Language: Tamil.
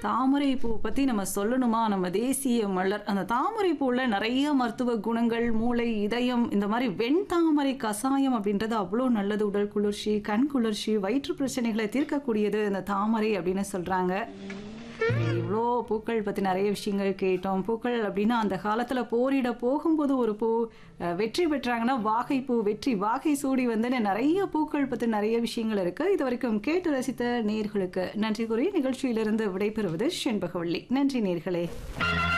தாமரை பூ பற்றி நம்ம சொல்லணுமா நம்ம தேசிய மலர் அந்த தாமரை பூவில் நிறைய மருத்துவ குணங்கள் மூளை இதயம் இந்த மாதிரி வெண்தாமரை கசாயம் அப்படின்றது அவ்வளோ நல்லது உடல் குளிர்ச்சி கண் குளிர்ச்சி வயிற்று பிரச்சனைகளை தீர்க்கக்கூடியது இந்த தாமரை அப்படின்னு சொல்கிறாங்க இவ்வளோ பூக்கள் பற்றி நிறைய விஷயங்கள் கேட்டோம் பூக்கள் அப்படின்னா அந்த காலத்தில் போரிட போகும்போது ஒரு பூ அஹ், வெற்றி பெற்றாங்கன்னா வாகை பூ வெற்றி வாகை சூடி வந்து நிறைய பூக்கள் பற்றி நிறைய விஷயங்கள் இருக்குது இது வரைக்கும் கேட்டு ரசித்த நேர்களுக்கு நன்றி கூறி நிகழ்ச்சியிலிருந்து விடைபெறுவது செண்பகவள்ளி நன்றி நேர்களே